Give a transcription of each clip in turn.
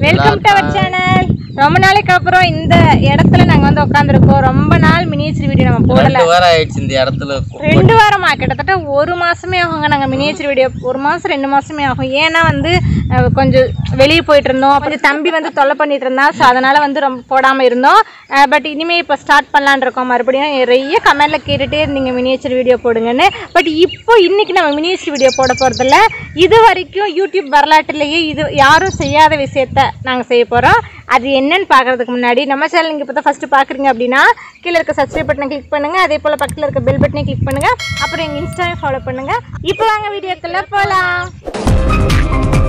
Welcome to our channel ரொம்ப நாளைக்கு அப்புறம் இந்த இடத்துல நாங்க வந்து உட்காந்துருக்கோம் ரொம்ப நாள் மினியேச்சர் வீடியோ நம்ம போடல ரெண்டு வாரம் ஆயிடுச்சு இந்த இடத்துல ரெண்டு வாரமா கிட்டத்தட்ட ஒரு மாசமே ஆகுங்க நாங்க மினியேச்சர் வீடியோ ஒரு மாசம் ரெண்டு மாசமே ஆகும் ஏன்னா வந்து அஹ், கொஞ்சம் வெளியே போயிட்டு இருந்தோம் கொஞ்சம் தம்பி வந்து தொல்லை பண்ணிட்டு இருந்தா ஸோ அதனால வந்து ரொம்ப போடாம இருந்தோம் பட் இனிமே இப்போ ஸ்டார்ட் பண்ணலான்னு இருக்கோம் மறுபடியும் நிறைய கமெண்ட்ல கேட்டுட்டே இருந்தீங்க மினியேச்சர் வீடியோ போடுங்கன்னு பட் இப்போ இன்னைக்கு நம்ம மினியேச்சர் வீடியோ போட போறதில்ல இது வரைக்கும் யூடியூப் வரலாற்றுலேயே இது யாரும் செய்யாத விஷயத்த நாங்கள் செய்ய போகிறோம் அது என்னன்னு பார்க்கறதுக்கு முன்னாடி நம்ம சேனல் நீங்கள் இப்போ தான் ஃபஸ்ட்டு பார்க்குறீங்க அப்படின்னா கீழே இருக்க சப்ஸ்கிரைப் பட்டனை கிளிக் பண்ணுங்கள் அதே போல் பக்கத்தில் இருக்க பெல் பட்டனை கிளிக் பண்ணுங்கள் அப்புறம் எங்கள் இன்ஸ்டாவை ஃபாலோ பண்ணுங்கள் இப்போ வாங்க வீடியோக்குள்ளே போகலாம்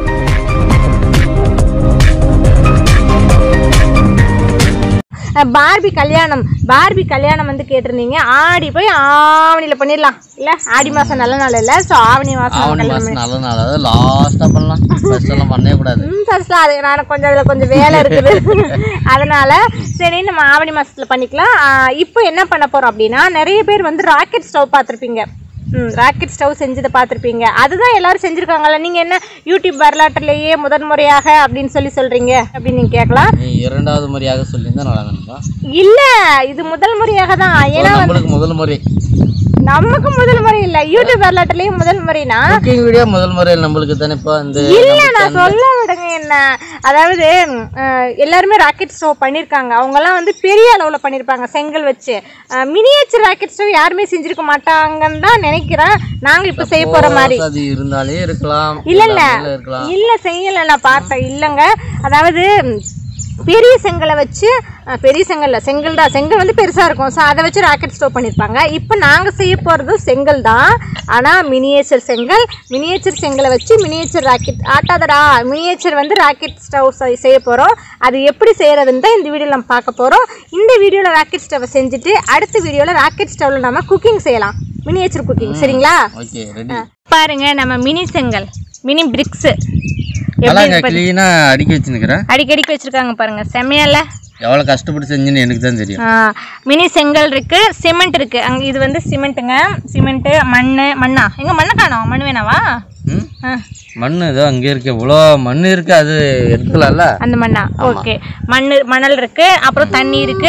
பார்பி கல்யாணம் பார்பி கல்யாணம் வந்து கேட்டிருந்தீங்க ஆடி போய் ஆவணியில் பண்ணிடலாம் இல்லை ஆடி மாதம் நல்ல நாள் இல்லை ஸோ ஆவணி மாதம் ஆவணி மாசம் நல்ல நாள் அதாவது லாஸ்டா பண்ணலாம் ஃபர்ஸ்ட் எல்லாம் பண்ணவே கூடாது ம் ஃபர்ஸ்ட்லாம் அது நான் கொஞ்சம் அதில் கொஞ்சம் வேலை இருக்குது அதனால சரி நம்ம ஆவணி மாதத்தில் பண்ணிக்கலாம் ஆ, இப்போ என்ன பண்ண போகிறோம் அப்படின்னா நிறைய பேர் வந்து ராக்கெட் ஸ்டவ் பார்த்துருப்பீங்க ம் ராக்கெட் ஸ்டவ் செஞ்சதை பார்த்துருப்பீங்க அதுதான் எல்லாரும் செஞ்சுருக்காங்கல்ல நீங்கள் என்ன யூடியூப் வரலாற்றுலேயே முதன் முறையாக அப்படின்னு சொல்லி சொல்கிறீங்க அப்படின்னு நீங்கள் கேட்கலாம் நீ இரண்டாவது முறையாக சொல்லியிருந்தா நல்லா நினைப்பா இல்லை இது முதல் முறையாக தான் ஏன்னா நம்மளுக்கு முதல் முறை நமக்கு முதல் முறை இல்லை யூடியூப் வரலாற்றுலேயே முதல் முறைனா குக்கிங் வீடியோ முதல் முறை நம்மளுக்கு தானே இப்போ இந்த இல்ல நான் சொல்ல விடுங்க என்ன அதாவது அஹ், எல்லாருமே ராக்கெட் ஸ்டவ் பண்ணியிருக்காங்க அவங்கெல்லாம் வந்து பெரிய அளவில் பண்ணியிருப்பாங்க செங்கல் வச்சு மினியேச்சர் ராக்கெட் ஸ்டவ் யாருமே செஞ்சிருக்க மாட்டாங்கன்னு தான் நினைக்கிறேன் நாங்கள் இப்போ செய்ய போகிற மாதிரி அது இருந்தாலே இருக்கலாம் இல்ல இல்ல இல்லாமலே இருக்கலாம் இல்ல செய்யல நான் பார்த்தேன் இல்லைங்க அதாவது ம், பெரிய செங்கலை வச்சு அஹ், பெரிய செங்கல்ல செங்கல் தான் செங்கல் வந்து பெருசா இருக்கும் ஸோ அதை வச்சு ராக்கெட் ஸ்டோவ் பண்ணியிருப்பாங்க இப்போ நாங்க செய்ய போறது செங்கல் தான் ஆனா மினியேச்சர் செங்கல் மினியேச்சர் செங்கலை வச்சு மினியேச்சர் ராக்கெட் ஆட்டாதடா மினியேச்சர் வந்து ராக்கெட் ஸ்டவ் செய்ய போறோம் அது எப்படி செய்யறதுன்னு தான் இந்த வீடியோவில் நம்ம பார்க்க போறோம் இந்த வீடியோவில் ராக்கெட் ஸ்டவ்வை செஞ்சுட்டு அடுத்த வீடியோவில் ராக்கெட் ஸ்டவ்ல நம்ம குக்கிங் செய்யலாம் மினியேச்சர் குக்கிங் சரிங்களா ஓகே ரெடி பாருங்க நம்ம மினி செங்கல் மினி பிரிக்ஸ் நல்லா க்ளீனா அடுக்கி வச்சுருக்கிறேன் அடிக்கடிக்கு வச்சிருக்காங்க பாருங்க செம்மையால எவ்வளோ கஷ்டப்பட்டு செஞ்சுன்னு எனக்கு தான் தெரியும் மினி செங்கல் இருக்கு சிமெண்ட் இருக்கு அங்க இது வந்து சிமெண்ட்டுங்க சிமெண்ட் மண்ணு மண்ணா எங்க மண்ணை காணோம் மண் வேணாவா ம் ஆ, மண் ஏதோ அங்கே இருக்கு இவ்வளோ மண் இருக்கு அது எடுக்கலாம்ல அந்த மண்ணா ஓகே மண்ணு மணல் இருக்கு அப்புறம் தண்ணி இருக்கு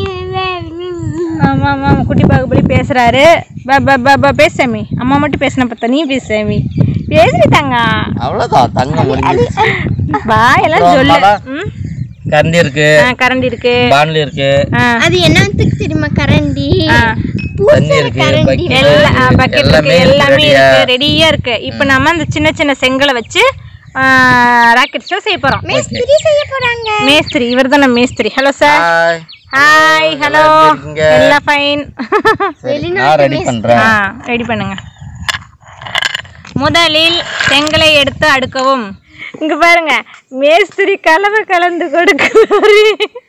ஆமா ஆமா குட்டி பாகுபலி பேசுறாரு ப ப ப ப பேசாமி அம்மா மட்டும் பேசின பார்த்தா நீ பேசாமி பேசிட்டாங்க அவ்வளோதான் தங்கம் முடிஞ்சிருச்சு வா எல்லாம் சொல்லு அப்புறம் ம் கரண்டி இருக்கு ஆ, கரண்டி இருக்கு பான்லி இருக்கு ஆ அது என்னத்துக்கு தெரியுமா கரண்டி ஆ தண்ணி இருக்கு bucket எல்லா இருக்கு, பக்கெட் எல்லாமே இருக்கு எல்லாமே ரெடியா இருக்கு ரெடியா இருக்கு இப்போ நம்ம அந்த சின்ன சின்ன செங்கலை வச்சு ராக்கெட் ஸ்டவ் செய்ய போறோம் மேஸ்திரி செய்ய போறாங்க மேஸ்திரி இவர் தான் மேஸ்திரி hello sir hi hi hello எப்படி இருக்கீங்க? எல்லாம் ஃபைன் சரி நான் ரெடி பண்றேன் ஆ ரெடி பண்ணுங்க முதலில் செங்கலை எடுத்து அடுக்கவும் இங்க பாருங்க மேஸ்திரி கலவை கலந்து கொடுக்குறாரு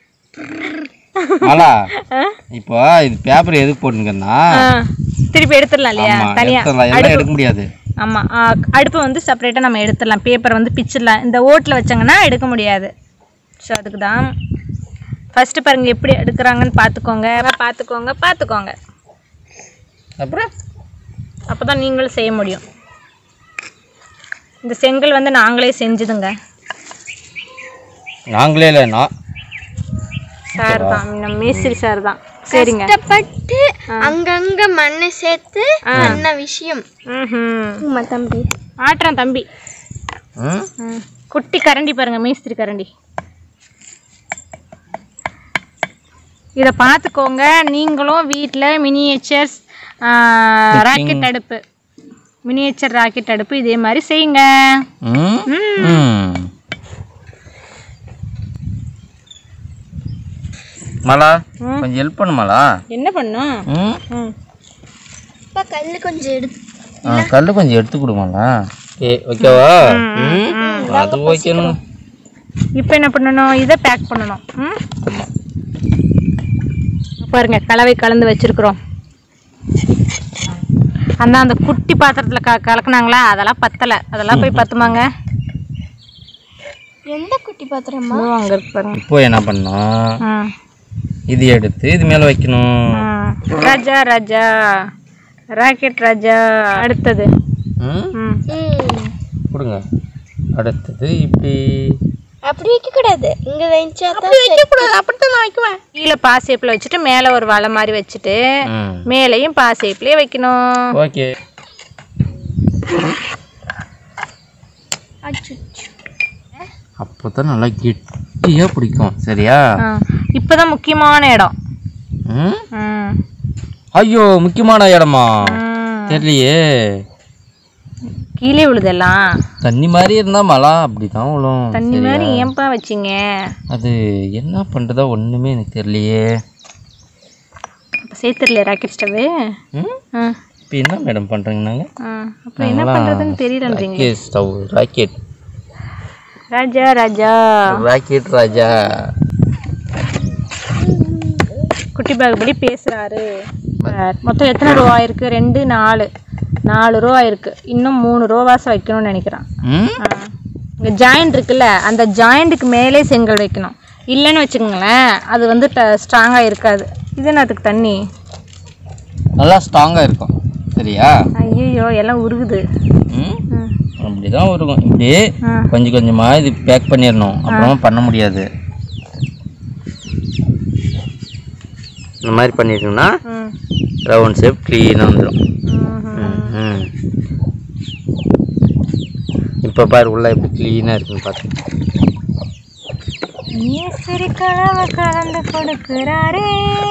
மாலா இப்போ இது பேப்பர் எதுக்கு போட்டுங்கன்னா ஆ, திருப்பி எடுத்துடலாம் இல்லையா ஆமா தனியா எடுத்துடலாம் எல்லாம் எடுக்க முடியாது ஆமா ஆ, அடுப்பை வந்து செப்பரேட்டாக நம்ம எடுத்துடலாம் பேப்பர் வந்து பிச்சிடலாம் இந்த ஓட்டில் வச்சாங்கன்னா எடுக்க முடியாது ஸோ அதுக்கு தான் ஃபஸ்ட்டு பாருங்க எப்படி எடுக்கிறாங்கன்னு பார்த்துக்கோங்க பார்த்துக்கோங்க பார்த்துக்கோங்க அப்புறம் அப்போ தான் நீங்களும் செய்ய முடியும் இந்த செங்கல் வந்து நாங்களே செஞ்சுதுங்க நாங்களே இல்லை நான் சார் தான் நம்ம மேஸ்திரி சார் தான் சரிங்க கஷ்டப்பட்டு அங்கங்க மண்ணை சேர்த்து பண்ண விஷயம் ம் உமா தம்பி ஆட்டுறான் தம்பி ம் ம். குட்டி கரண்டி பாருங்க மேஸ்திரி கரண்டி இதை பார்த்துக்கோங்க நீங்களும் வீட்டில் மினியேச்சர்ஸ் ராக்கெட் அடுப்பு மினியேச்சர் ராக்கெட் அடுப்பு இதே மாதிரி செய்யுங்க ம் ம் மாலா கொஞ்சம் ஹெல்ப் பண்ணு மாலா என்ன பண்ணும் ம் ம் அப்பா கல்லு கொஞ்சம் எடுத்து ஆ கல் கொஞ்சம் எடுத்து கொடுமாலா ஏ ஓகேவா ம் அது ஓகேன்னு இப்போ என்ன பண்ணணும் இதை பேக் பண்ணணும் ம் பாருங்க கலவை கலந்து வச்சிருக்கிறோம் அந்த அந்த குட்டி பாத்திரத்தில் க கலக்குனாங்களா அதெல்லாம் பத்தலை அதெல்லாம் போய் பத்துமாங்க எந்த குட்டி பாத்திரமா அதுவும் அங்கே இருக்கு பாருங்க இப்போ என்ன பண்ணோம் ம் இது எடுத்து இது மேலே வைக்கணும் ம். ராஜா ராஜா ராக்கெட் ராஜா அடுத்தது ம் ம் ம் கொடுங்க அடுத்தது இப்படி அப்படி வைக்க கூடாது இங்க வச்சா வைக்கக்கூடாது அப்படித்தான் நான் வைக்குவேன் கீழே பாசேப்பில் வச்சுட்டு மேலே ஒரு வலை மாதிரி வச்சுட்டு ம் மேலேயும் பாசேப்லேயே வைக்கணும் ஓகே அப்போ தான் நல்லா கெட்டியாக பிடிக்கும் சரியா ஆ, இப்பதான் முக்கியமான இடம் ம் ம், ஐயோ முக்கியமான இடமா ம். தெரியலையே கீழே விழுதெல்லாம் தண்ணி மாதிரி இருந்தால் மழை அப்படி தான் விழும் தண்ணி மாதிரி ஏன்பா வச்சிங்க அது என்ன பண்ணுறதா ஒன்றுமே எனக்கு தெரியலையே அப்போ சேர்த்துடல ராக்கெட் ஸ்டவ்வு ம் ஆ இப்போ என்ன மேடம் பண்ணுறீங்க நாங்கள் ஆ அப்புறம் என்ன பண்ணுறதுன்னு தெரியலன்றீங்க rocket stove rocket Raja Raja rocket Raja குட்டி பேக் படி பேசுகிறாரு மொத்தம் எத்தனை ரூபா இருக்கு ரெண்டு நாலு நாலு ரூபா இருக்கு இன்னும் மூணு ரூபாசம் வைக்கணும்னு நினைக்கிறேன் ம் இங்கே ஜாயிண்ட் இருக்குல்ல அந்த ஜாயிண்ட்டுக்கு மேலே செங்கல் வைக்கணும் இல்லைன்னு வச்சுக்கோங்களேன் அது வந்து ஸ்ட்ராங்காக இருக்காது இது என்னத்துக்கு தண்ணி நல்லா ஸ்ட்ராங்காக இருக்கும் சரியா ஐயோ எல்லாம் உருகுது ம் ம். அப்படி தான் இருக்கும் இப்படி ஆ. கொஞ்சம் கொஞ்சமாக இது பேக் பண்ணிடணும் அப்புறமா பண்ண முடியாது இந்த மாதிரி பண்ணிட்டோம்னா ம் ரவுண்ட் ஷேப் க்ளீனாக வந்துடும் ம்ஹும். ம் இப்போ பாரு உள்ள எப்படி க்ளீனாக இருக்குன்னு பார்த்து ஈஸ்வரி கலவை கலந்து கொடுக்கிறாரே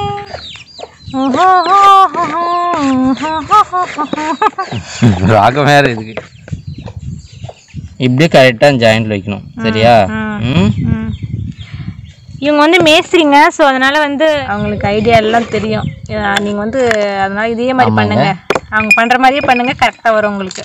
ராகம் வேறு இதுக்கு இப்படியே கரெக்டாக ஜாயிண்டில் வைக்கணும் சரியா ம் இவங்க வந்து மேஸ்திரிங்க ஸோ அதனால வந்து அவங்களுக்கு ஐடியா எல்லாம் தெரியும் அஹ் நீங்க வந்து அதனால இதே மாதிரி பண்ணுங்க அவங்க பண்ற மாதிரியே பண்ணுங்க கரெக்டாக வரும் உங்களுக்கு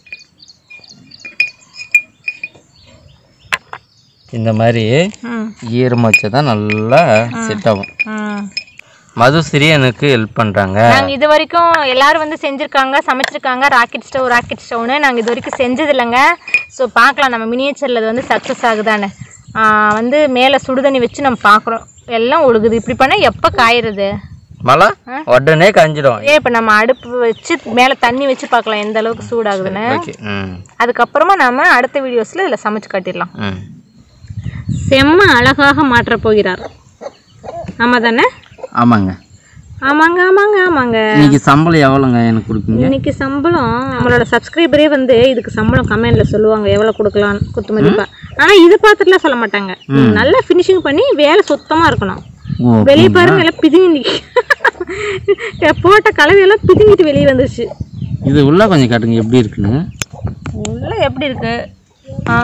இந்த மாதிரி ம் ஈரமாக வச்சா தான் நல்லா செட் ஆகும் ம் மதுஸ்ரீ எனக்கு ஹெல்ப் பண்ணுறாங்க நாங்க இது வரைக்கும் எல்லாரும் வந்து செஞ்சிருக்காங்க சமைச்சிருக்காங்க ராக்கெட் ஸ்டவ் ராக்கெட் ஸ்டவ்னு நாங்க இது வரைக்கும் செஞ்சது இல்லைங்க ஸோ பார்க்கலாம் நம்ம மினியேச்சர்ல இது வந்து சக்ஸஸ் ஆகுதானே ஆஹ் வந்து மேலே சுடுதண்ணி வச்சு நம்ம பார்க்குறோம் எல்லாம் ஒழுகுது இப்படி பண்ணா எப்போ காயுறது மழை உடனே காஞ்சிடும் ஏ இப்போ நம்ம அடுப்பு வச்சு மேலே தண்ணி வச்சு பார்க்கலாம் எந்த அளவுக்கு சூடாகுதுன்னு ஓகே ம் அதுக்கப்புறமா நாம அடுத்த வீடியோஸில் இதில் சமைச்சு காட்டிடலாம் ம் செம்ம அழகாக மாற்றப் போகிறார் ஆமாம் தானே ஆமாங்க ஆமாங்க ஆமாங்க ஆமாங்க இன்னைக்கு சம்பளம் எவ்வளோங்க எனக்கு கொடுப்பீங்க இன்னைக்கு சம்பளம் நம்மளோட சப்ஸ்கிரைபரே வந்து இதுக்கு சம்பளம் கமெண்ட்ல சொல்லுவாங்க எவ்வளவு கொடுக்கலாம் குத்து மதிப்பா ஆனா இது பார்த்துட்டுலாம் சொல்ல மாட்டாங்க நீங்க நல்லா ஃபினிஷிங் பண்ணி வேலை சுத்தமா இருக்கணும் ஓ வெளியே பாருங்க எல்லாம் பிதுங்கி நிக்க போட்ட கலவையெல்லாம் பிதுங்கிட்டு வெளியே வந்துருச்சு இது உள்ள கொஞ்சம் காட்டுங்க எப்படி இருக்குன்னு உள்ள எப்படி இருக்கு ஆ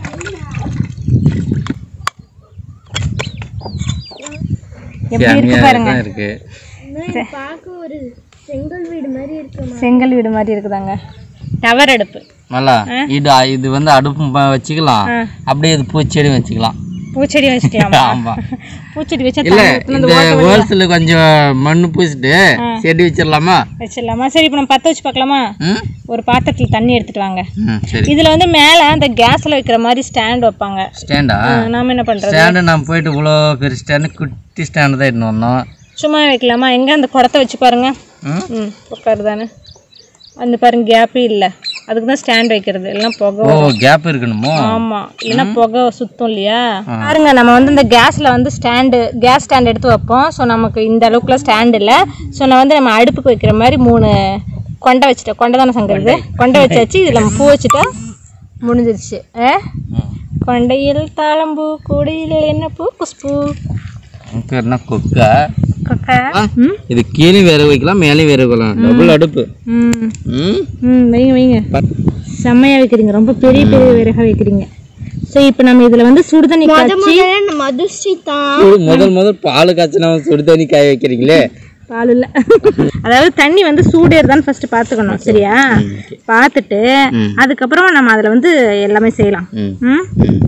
எப்படி இருக்கு பாருங்க தான் இருக்கு பார்க்க ஒரு செங்கல் வீடு மாதிரி இருக்கு செங்கல் வீடு மாதிரி இருக்குதாங்க டவர் அடுப்பு நல்லா இது இது வந்து அடுப்பு ப- வச்சுக்கலாம் அப்படியே இது பூச்செடி வச்சுக்கலாம் பூச்செடி வச்சுக்கலாமா ஆமா பூச்செடி வச்சா இல்ல தண்ணி ஊத்துனா இந்த ஹோல்ஸில் கொஞ்சம் மண்ணு பூசிட்டு செடி வச்சிடலாமா வச்சிடலாமா சரி இப்போ நம்ம பற்ற வச்சு பார்க்கலாமா ம் ஒரு பாத்திரத்தில் தண்ணி எடுத்துட்டு வாங்க ம் சரி இதில் வந்து மேலே அந்த கேஸில் வைக்கிற மாதிரி ஸ்டாண்ட் வைப்பாங்க ஸ்டாண்டா அஹ் நாம என்ன பண்ணுறது ஸ்டாண்டு நான் போயிட்டு இவ்வளோ பெரிய ஸ்டாண்டு குட்டி ஸ்டாண்டு தான் எடுத்துன்னு வந்தோம் சும்மா வைக்கலாமா எங்கே அந்த குடத்தை வச்சு பாருங்க ம் ம் உட்காருதானே அந்த பாருங்க கேப்பே இல்லை அதுக்கு தான் ஸ்டாண்ட் வைக்கிறது எல்லாம் புகை ஓ கேப் இருக்கணுமோ ஆமா இல்லைன்னா புகை சுத்தம் இல்லையா பாருங்க நம்ம வந்து இந்த கேஸ்ல வந்து ஸ்டாண்டு கேஸ் ஸ்டாண்ட் எடுத்து வைப்போம் ஸோ நமக்கு இந்த அளவுக்குலாம் ஸ்டாண்ட் இல்லை ஸோ நான் வந்து நம்ம அடுப்புக்கு வைக்கிற மாதிரி மூணு கொண்டை வச்சுட்டேன் கொண்டை தானே சங்கிறது கொண்டை வச்சாச்சு இதில் நம்ம பூ வச்சுட்டா முடிஞ்சிருச்சு ஆ? ம். கொண்டையில் தாளம்பூ கொடியில் என்ன பூ குஷ்பூ உன் பேர் என்ன கொக்கா கொக்கா ஆ, இது கீழே வேற வைக்கலாம் மேலே வேற வைக்கலாம் டபுள் அடுப்பு ம் ம் ம் வைங்க வைங்க பத்- செம்மையாக வைக்கிறீங்க ரொம்ப பெரிய பெரிய விறகா வைக்கிறீங்க சரி இப்போ நம்ம இதில் வந்து சுடுதண்ணி காய்ச்சி முதல்ல மதுஸ்ரீ தான் ஒரு முதல் முதல் பால் காய்ச்சினா சுடு தண்ணி காய வைக்கிறீங்களே பால் இல்லை அதாவது தண்ணி வந்து சூடேறுதான்னு ஃபர்ஸ்ட் பார்த்துக்கணும் சரியா பார்த்துட்டு ம். அதுக்கப்புறம் நம்ம அதில் வந்து எல்லாமே செய்யலாம் ம் ம் ம்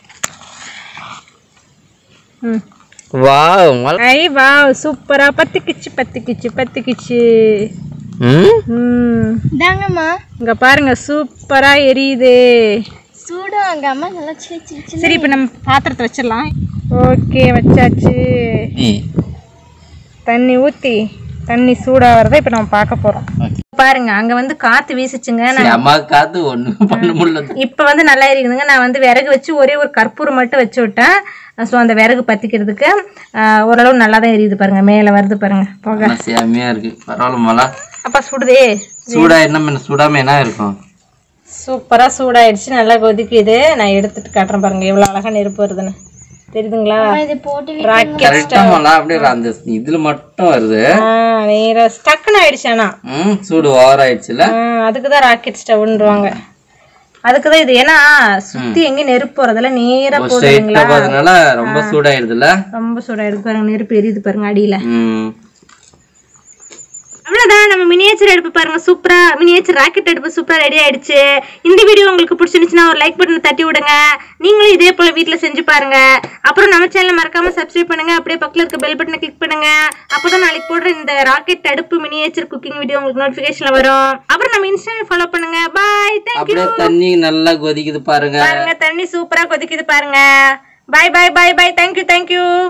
ம் வா மழை ஐ வா சூப்பரா பத்திக்கிச்சு பத்திக்கிச்சு பத்திக்கிச்சு ம் ம் இதாங்கம்மா இங்க பாருங்க சூப்பரா எரியுது சூடு வாங்காம நல்லா சின்ன சின்ன சின்ன சரி இப்போ நம்ம பாத்திரத்தை வச்சிடலாம் ஓகே வச்சாச்சு நீ தண்ணி ஊற்றி தண்ணி சூடாகிறத இப்போ நம்ம பார்க்க போகிறோம் ஓகே பாருங்க அங்க வந்து காத்து வீசுச்சுங்க நான் அம்மா காத்து ஒண்ணும் பண்ண முடியல இப்ப வந்து நல்லா இருக்குதுங்க நான் வந்து விறகு வச்சு ஒரே ஒரு கற்பூரம் மட்டும் வச்சு விட்டேன் ஸோ அந்த விறகு பத்திக்கிறதுக்கு ஆஹ், ஓரளவு நல்லா தான் எரியுது பாருங்க மேலே வருது பாருங்க போக ஆனா செமையா இருக்கு பரவாயில்ல மலா அப்பா சுடுதே சூடா என்ன சுடாம என்ன இருக்கும் சூப்பரா சூடாயிடுச்சு நல்லா கொதிக்குது நான் எடுத்துட்டு காட்டுறேன் பாருங்க எவ்வளவு அழகா நெருப்பு வருதுன்னு தெரியுதுங்களா இது போட்டு ராக்கெட் கரெக்டா மலா அப்படியே அந்த இதுல மட்டும் வருது நேரா டக்குன்னு ஆயிடுச்சு ஆனா ம் சூடு ஓவர் ஆயிடுச்சுல ஆஹ், அதுக்குதான் ராக்கெட் ஸ்டவ்ன்றுவாங்க அதுக்குதான் இது ஏன்னா சுத்தி எங்கேயும் நெருப்பு போறதுல நேரா ஸ்ட்ரைட்டா போறதுனால ரொம்ப சூடாயிடுதுல ரொம்ப சூடாயிருக்கு பாருங்க நெருப்பு எரியுது பாருங்க அடியில ம் அவ்வளவுதான் நம்ம மினியேச்சர் அடுப்பு பாருங்க சூப்பரா மினியேச்சர் ராக்கெட் அடுப்பு சூப்பரா ரெடி ஆயிடுச்சு இந்த வீடியோ உங்களுக்கு பிடிச்சிருந்துச்சுன்னா ஒரு லைக் பட்டன் தட்டி விடுங்க நீங்களும் இதே போல வீட்ல செஞ்சு பாருங்க அப்புறம் நம்ம சேனலை மறக்காம சப்ஸ்கிரைப் பண்ணுங்க அப்படியே பக்கத்துல இருக்க பெல் பட்டனை கிளிக் பண்ணுங்க அப்பதான் நாளைக்கு போடுற இந்த ராக்கெட் அடுப்பு மினியேச்சர் குக்கிங் வீடியோ உங்களுக்கு நோட்டிபிகேஷன்ல வரும் அப்புறம் நம்ம இன்ஸ்டால ஃபாலோ பண்ணுங்க பாய் அப்படியே தண்ணி நல்லா கொதிக்குது பாருங்க பாருங்க தண்ணி சூப்பரா கொதிக்குது பாருங்க பாய் பாய் பாய் பாய் தேங்க்யூ தேங்க்யூ